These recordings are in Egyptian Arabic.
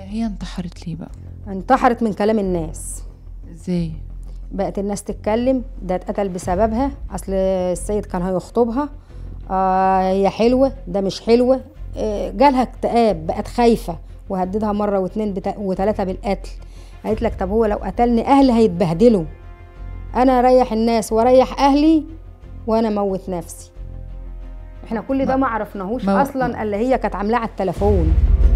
هي انتحرت ليه بقى انتحرت من كلام الناس ازاي بقت الناس تتكلم ده اتقتل بسببها اصل السيد كان هيخطبها آه هي حلوه ده مش حلوه آه جالها اكتئاب بقت خايفه وهددها مره واتنين بتا... وتلاته بالقتل قالت لك طب هو لو قتلني اهلي هيتبهدلوا انا اريح الناس واريح اهلي وانا اموت نفسي احنا كل ده ما عرفناهوش ما- اصلا اللي هي كانت عاملاه على التليفون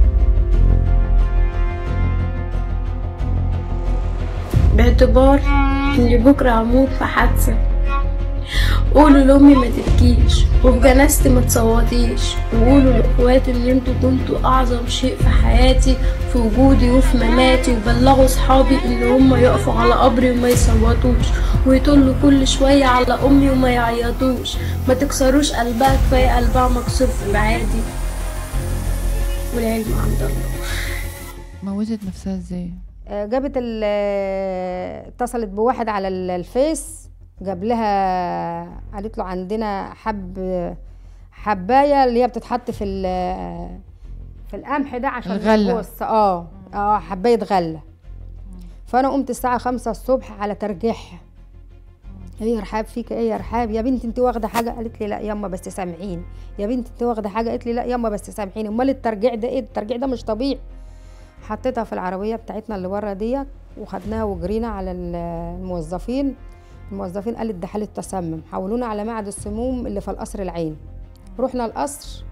باعتبار اني بكره هموت في حادثه قولوا لامي ما تبكيش وفي جنازتي ما تصوتيش وقولوا لاخواتي ان انتوا كنتوا اعظم شيء في حياتي في وجودي وفي مماتي وبلغوا صحابي ان هم يقفوا على قبري وما يصوتوش ويطلوا كل شويه على امي وما يعيطوش ما تكسروش قلبها كفايه قلبها مكسور في بعادي والعلم عند الله موتت نفسها ازاي آه، جابت ال آه، اتصلت بواحد على ال- الفيس جاب لها قالت له عندنا حب حبايه اللي هي بتتحط في ال- في القمح ده عشان الغلة. البوص اه اه حبايه غله فانا قمت الساعه خمسة الصبح على ترجيحها ايه يا رحاب فيك ايه يا رحاب يا بنتي انت واخده حاجه قالت لي لا ياما بس سامعيني يا بنتي انت واخده حاجه قالت لي لا ياما بس سامعيني امال الترجيع ده ايه الترجيع ده مش طبيعي حطيتها في العربيه بتاعتنا اللي ورا ديت وخدناها وجرينا على ال- الموظفين الموظفين قالت ده حاله تسمم حولونا على معهد السموم اللي في القصر العيني رحنا القصر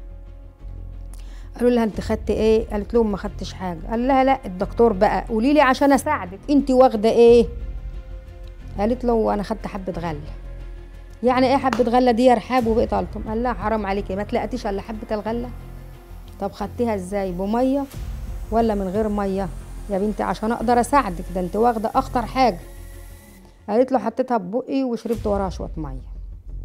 قالوا لها انت خدتي ايه قالت لهم ما خدتش حاجه قال لها لا الدكتور بقى قولي لي عشان اساعدك انت واخده ايه قالت له انا خدت حبه غله يعني ايه حبه غله دي يا رحاب وبقيت قلتم قال لها حرام عليكي ما تلاقيتيش الا حبه الغله طب خدتيها ازاي بميه ولا من غير ميه يا بنتي عشان اقدر اساعدك ده انت واخده اخطر حاجه قالت له حطيتها ببقي وشربت وراها شويه ميه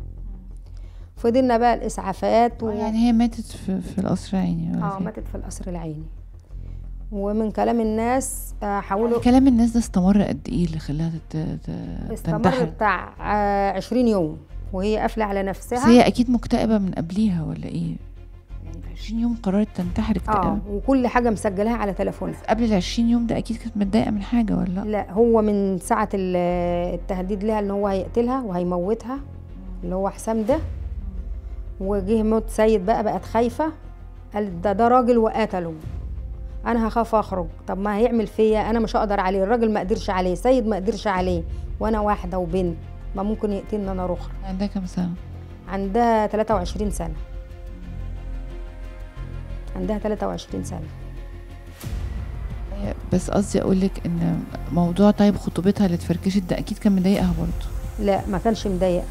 فضلنا بقى الاسعافات و... يعني هي ماتت في, في القصر العيني ولا اه فين؟ ماتت في القصر العيني ومن كلام الناس آه، حاولوا يعني كلام الناس ده استمر قد ايه اللي خلاها تت... ت- استمر تنتحر بتاع آه، 20 يوم وهي قافله على بس نفسها هي اكيد مكتئبه من قبليها ولا ايه يعني في 20 يوم قررت تنتحر اكتئاب اه وكل حاجه مسجلاها على تليفونها بس قبل ال 20 يوم ده اكيد كانت متضايقه من حاجه ولا لا لا هو من ساعه ال- التهديد لها ان هو هيقتلها وهيموتها اللي هو حسام ده وجه موت سيد بقى بقت خايفه قالت ده ده راجل وقتله انا هخاف اخرج طب ما هيعمل فيا انا مش هقدر عليه الراجل ما قدرش عليه سيد ما قدرش عليه وانا واحده وبنت ما ممكن يقتلني انا رخر عندها كام سنه عندها 23 سنه عندها 23 سنه هي- بس قصدي اقول لك ان موضوع طيب خطوبتها اللي اتفركشت ده اكيد كان مضايقها برضه لا ما كانش مضايق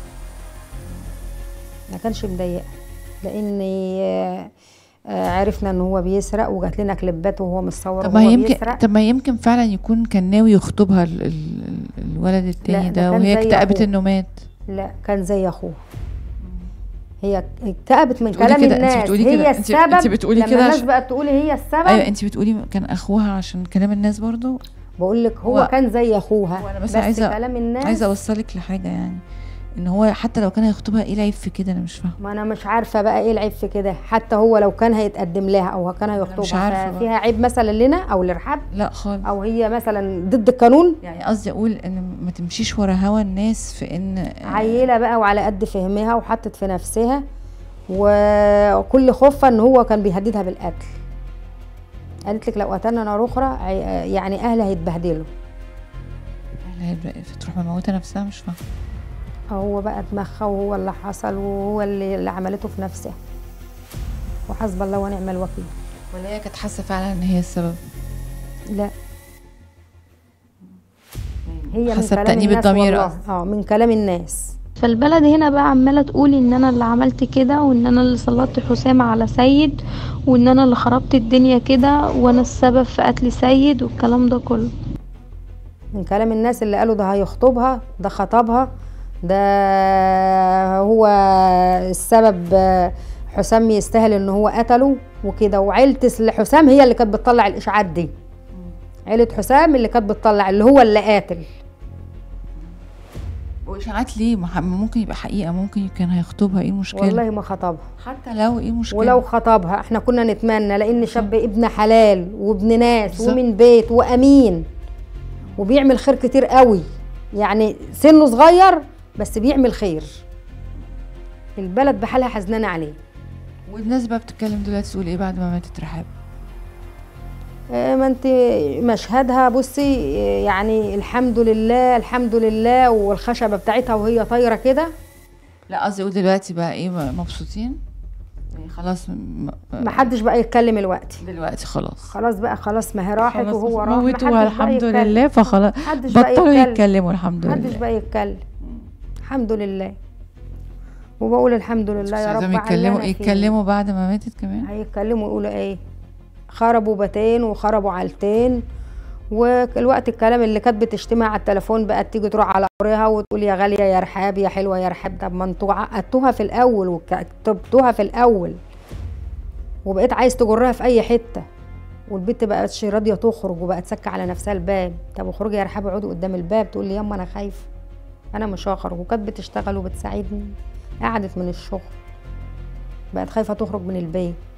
ما كانش مضايق لان آه، آه، عرفنا ان هو بيسرق وجات لنا كليبات وهو متصور طب ما وهو هي يمكن بيسرق طب ما يمكن فعلا يكون كان ناوي يخطبها ال... ال... ال- الولد التاني ده ده كان وهي زي اكتئبت أخوه. انه مات لا كان زي اخوه هي اكتئبت من بتقولي كلام كده، أنت الناس بتقولي هي كده، أنت- السبب أنت بتقولي لما كده الناس عشان- بقت تقول هي السبب ايوه انت بتقولي كان اخوها عشان كلام الناس برضه بقول لك هو, هو- كان زي اخوها هو أنا بس بس عايزة- كلام الناس عايزه اوصلك لحاجه يعني ان هو حتى لو كان هيخطبها ايه العيب في كده انا مش فاهمه ما انا مش عارفه بقى ايه العيب في كده حتى هو لو كان هيتقدم لها او كان مش هيخطبها عارفة فيها عيب مثلا لنا او لرحاب لا خالص او هي مثلا ضد القانون يعني قصدي اقول ان ما تمشيش ورا هوا الناس في ان عيله بقى وعلى قد فهمها وحطت في نفسها وكل خوفها ان هو كان بيهددها بالقتل قالت لك لو قتلنا نار اخرى عي- يعني اهلي هيتبهدلوا تروح مموته نفسها مش فاهمه هو بقى دماغها وهو اللي حصل وهو اللي, اللي عملته في نفسها وحسب الله ونعم الوكيل ولا هي كانت حاسه فعلا ان هي السبب لا هي من حاسة كلام بتأنيب الناس الضمير والله. قصدي. اه من كلام الناس فالبلد هنا بقى عمالة تقول ان انا اللي عملت كده وان انا اللي سلطت حسام على سيد وان انا اللي خربت الدنيا كده وانا السبب في قتل سيد والكلام ده كله من كلام الناس اللي قالوا ده هيخطبها ده خطبها ده هو السبب آه، حسام يستاهل ان هو قتله وكده وعيلة حسام هي اللي كانت بتطلع الاشاعات دي عيلة حسام اللي كانت بتطلع اللي هو اللي قاتل واشاعات ليه ما ح- ممكن يبقى حقيقه ممكن كان هيخطبها ايه المشكله والله ما خطبها حتى لو ايه المشكله ولو خطبها احنا كنا نتمنى لان شاب ابن حلال وابن ناس بالظبط. ومن بيت وامين وبيعمل خير كتير قوي يعني سنه صغير بس بيعمل خير البلد بحالها حزنانه عليه والناس بقى بتتكلم دلوقتي تقول ايه بعد ما ماتت رحاب آه، ما انت مشهدها بصي آه، يعني الحمد لله الحمد لله والخشبه بتاعتها وهي طايره كده لا قصدي اقول دلوقتي بقى ايه مبسوطين يعني خلاص م- ما حدش بقى يتكلم الوقت دلوقتي خلاص خلاص بقى خلاص ما هي راحت خلاص وهو راح موتوها محدش بقى الحمد يتكلم. لله فخلاص محدش بقى بطلوا يتكلم. يتكلموا الحمد محدش لله بقى يتكلم الحمد لله وبقول الحمد لله مش يا رب عايزاهم على يتكلموا اللي أنا فيه. يتكلموا بعد ما ماتت كمان هيتكلموا يقولوا ايه خربوا بيتين وخربوا عيلتين والوقت الكلام اللي كانت بتشتمها على التليفون بقت تيجي تروح على قريها وتقول يا غاليه يا رحاب يا حلوه يا رحاب طب ما انتوا عقدتوها في الاول وكتبتوها في الاول وبقيت عايز تجرها في اي حته والبنت بقتش راضيه تخرج وبقت سكه على نفسها الباب طب اخرجي يا رحاب اقعدي قدام الباب تقول لي ياما انا خايفه انا مش هخرج وكانت بتشتغل وبتساعدني قعدت من الشغل بقت خايفه تخرج من البيت